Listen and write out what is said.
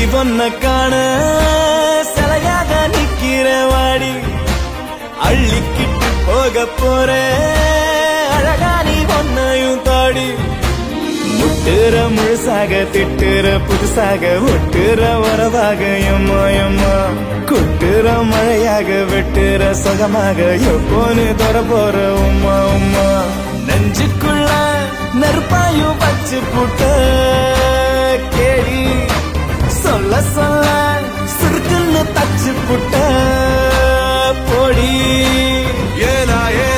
ஒன்ன காண சிலையாக நிக்கிற வாடி அள்ளிக்கிட்டு போக போற அழகா நீ ஒன்னையும் தாடி முட்டுற முழுசாக திட்டுற புதுசாக ஒட்டுற வரவாக எம்மா எம்மா கொட்டுற மழையாக வெட்டுற சுகமாக எப்போன்னு தொட போற உம்மா உம்மா நெஞ்சுக்குள்ள நெருப்பாயும் வச்சு புட்ட கேடி சொல்ல சொல்ல சுருக்குன்னு தச்சு புட்ட பொடி ஏலா ஏ